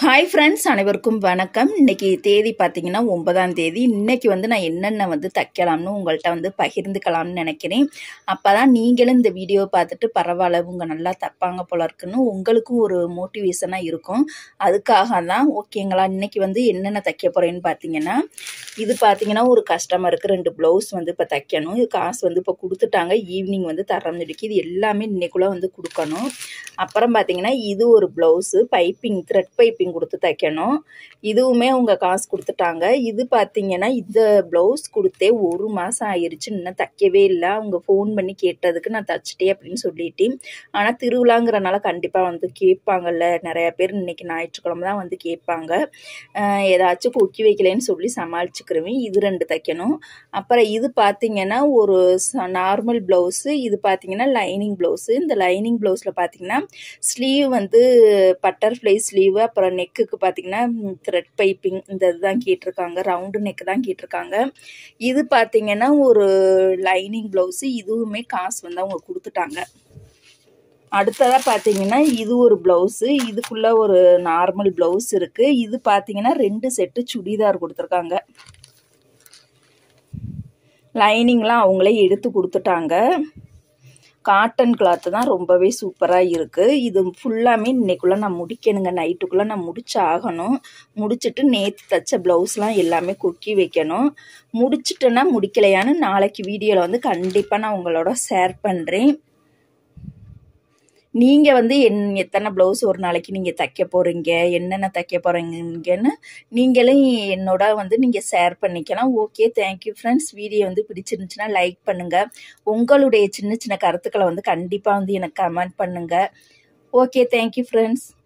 hi friends அனைவருக்கும் வணக்கம் இன்னைக்கு தேதி பார்த்தீங்கன்னா ஒன்பதாம் தேதி இன்னைக்கு வந்து நான் என்னென்ன வந்து தைக்கலாம்னு உங்கள்கிட்ட வந்து பகிர்ந்துக்கலாம்னு நினைக்கிறேன் அப்போ தான் நீங்களும் இந்த வீடியோ பார்த்துட்டு பரவாயில்ல இவங்க நல்லா தைப்பாங்க போல இருக்குன்னு உங்களுக்கும் ஒரு மோட்டிவேஷனாக இருக்கும் அதுக்காக தான் ஓகேங்களா இன்னைக்கு வந்து என்னென்ன தைக்க போகிறேன்னு பார்த்தீங்கன்னா இது பார்த்தீங்கன்னா ஒரு கஸ்டமருக்கு ரெண்டு ப்ளவுஸ் வந்து இப்போ தைக்கணும் இது காசு வந்து இப்போ கொடுத்துட்டாங்க ஈவினிங் வந்து தரம் இருக்கு இது எல்லாமே இன்னைக்குள்ளே வந்து கொடுக்கணும் அப்புறம் பார்த்தீங்கன்னா இது ஒரு ப்ளவுஸு பைப்பிங் த்ரெட் பைப்பிங் கொடுத்து தைக்கணும் இதுவுமே அவங்க காசு கொடுத்துட்டாங்க இது பார்த்தீங்கன்னா இந்த ப்ளவுஸ் கொடுத்தே ஒரு மாதம் ஆயிருச்சு இன்னும் தைக்கவே இல்லை அவங்க ஃபோன் பண்ணி கேட்டதுக்கு நான் தச்சிட்டேன் அப்படின்னு சொல்லிட்டு ஆனால் திருவிழாங்கிறனால கண்டிப்பாக வந்து கேட்பாங்கல்ல நிறைய பேர் இன்னைக்கு ஞாயிற்றுக்கிழமை தான் வந்து கேட்பாங்க அஹ் ஏதாச்சும் கொக்கி வைக்கலைன்னு சொல்லி சமாளிச்சுக்கிறவேன் இது ரெண்டு தைக்கணும் அப்புறம் இது பார்த்தீங்கன்னா ஒரு நார்மல் ப்ளவுஸு இது பார்த்தீங்கன்னா லைனிங் ப்ளவுஸு இந்த லைனிங் ப்ளவுஸில் பார்த்தீங்கன்னா ஸ்லீவ் வந்து பட்டர்ஃப்ளை ஸ்லீவ் அப்புறம் நெக்குக்கு பார்த்தீங்கன்னா த்ரெட் பைப்பிங் இந்த இதுதான் கேட்டிருக்காங்க ரவுண்டு நெக் தான் கேட்டிருக்காங்க இது பார்த்தீங்கன்னா ஒரு லைனிங் ப்ளவுஸு இதுவுமே காசு வந்து அவங்க கொடுத்துட்டாங்க அடுத்ததாக பார்த்தீங்கன்னா இது ஒரு ப்ளவுஸு இதுக்குள்ளே ஒரு நார்மல் ப்ளவுஸ் இருக்குது இது பார்த்தீங்கன்னா ரெண்டு செட்டு சுடிதார் கொடுத்துருக்காங்க லைனிங்லாம் அவங்களே எடுத்து கொடுத்துட்டாங்க காட்டன் கிளாத்து தான் ரொம்பவே சூப்பராக இருக்குது இது ஃபுல்லாமே இன்னைக்குள்ளே நான் முடிக்கணுங்க நைட்டுக்குள்ளே நான் முடிச்சு ஆகணும் முடிச்சுட்டு நேற்று தைச்ச ப்ளவுஸ்லாம் எல்லாமே கொக்கி வைக்கணும் முடிச்சிட்டேன்னா முடிக்கலையான்னு நாளைக்கு வீடியோவில் வந்து கண்டிப்பாக நான் உங்களோட ஷேர் பண்ணுறேன் நீங்கள் வந்து என் எத்தனை ப்ளவுஸ் ஒரு நாளைக்கு நீங்கள் தைக்க போகிறீங்க என்னென்ன தைக்க போகிறீங்கன்னு நீங்களும் என்னோட வந்து நீங்கள் ஷேர் பண்ணிக்கலாம் ஓகே தேங்க்யூ ஃப்ரெண்ட்ஸ் வீடியோ வந்து பிடிச்சிருந்துச்சுன்னா லைக் பண்ணுங்கள் உங்களுடைய சின்ன சின்ன கருத்துக்களை வந்து கண்டிப்பாக வந்து எனக்கு கமெண்ட் பண்ணுங்கள் ஓகே தேங்க்யூ ஃப்ரெண்ட்ஸ்